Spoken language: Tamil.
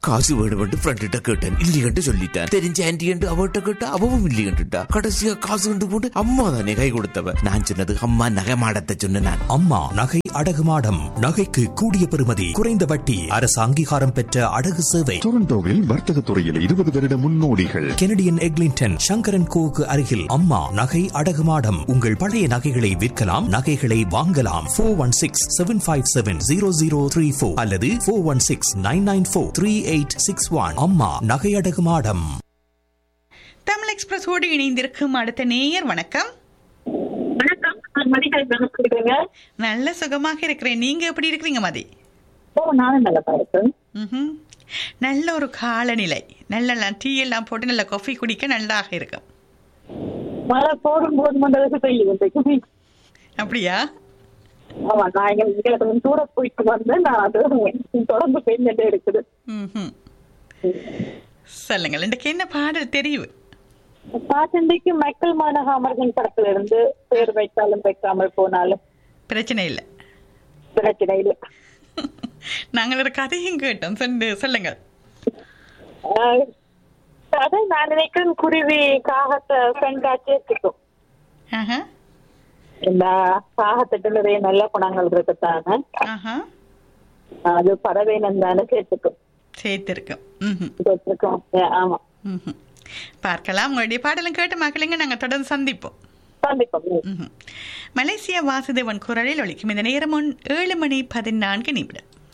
காசு வேணுமென்று ஃப்ரெண்ட்ட கேட்டேன் இல்லையென்று சொல்லிட்டேன் தெரிஞ்ச ஆன்டி என்று அவட்ட கேட்டா அவவும் இல்லையென்றுட்டா கடைசியா காசு கொண்டு போட்டு அம்மா தானே கை கொடுத்தவ நான் சொன்னது அம்மா நகைமாடத்தை சொன்ன நான் அம்மா நகை அடகு மாடம் நகைக்கு கூடிய பெறுமதி குறைந்த வட்டி அரசு அங்கீகாரம் பெற்ற அடகு சேவை டொரண்டோவில் வர்த்தக துறையில் இருபது வருட முன்னோடிகள் கெனடியன் எக்லிங்டன் சங்கரன் கோவுக்கு அருகில் அம்மா நகை அடகு மாடம் உங்கள் பழைய நகைகளை விற்கலாம் நகைகளை வாங்கலாம் four one six seven five seven zero zero three four அல்லது four one six nine nine four three eight six one அம்மா நகை அடகு மாடம் தமிழ் எக்ஸ்பிரஸோடு இணைந்திருக்கும் அடுத்த நேயர் வணக்கம் வணக்கம் நான் மதிகள் இருக்கீங்க நல்ல சுகமாக இருக்கிறேன் நீங்க எப்படி இருக்கிறீங்க மதி ஓ நானும் நல்லா இருக்கேன் ம்ஹும். நல்ல ஒரு காலநிலை நல்ல டீ எல்லாம் போட்டு நல்ல காஃபி குடிக்க நல்லாக இருக்கும் மழை போடும் போது மண்டலத்துக்கு பெய்யுது அப்படியா ஆமா நான் இங்க இங்க கொஞ்சம் தூர போயிட்டு வந்தேன் நான் அது தொடர்ந்து பெய்ஞ்சிட்டே இருக்குது ம்ஹும். சொல்லுங்கள் எனக்கு என்ன பாடல் தெரியும் பாசண்டைக்கு மைக்கேல் மாநகாமர்கன் படத்துல இருந்து பேர் வைத்தாலும் வைக்காமல் போனாலும் பிரச்சனை இல்லை பிரச்சனை இல்லை நாங்கள் ஒரு கதையும் கேட்டோம் சொல்லு சொல்லுங்கள் ஆஹ், அதை நான் நினைக்கிறேன் குருவி காகத்தை பெண்காட்சி எடுத்துக்கும் ஆஹா இந்த காகத்துக்கு நிறைய நல்ல குணங்கள் இருக்குத்தானே ஆஹா அது பறவைனம் தானே சேர்த்துக்கும் சேர்த்திருக்கோம் ம்ஹும். சேர்த்துக்கும் ஆமா ம்ஹும். பார்க்கலாம் உங்களுடைய பாடலும் கேட்டு மக்களுங்க நாங்கள் தொடர்ந்து சந்திப்போம் கண்டிப்பா ம்ஹும். மலேசியா வாசுதேவன் குரலில் ஒழிக்கும் இந்த நேரம் ஒன் ஏழு மணி பதினான்கு நிமிடம்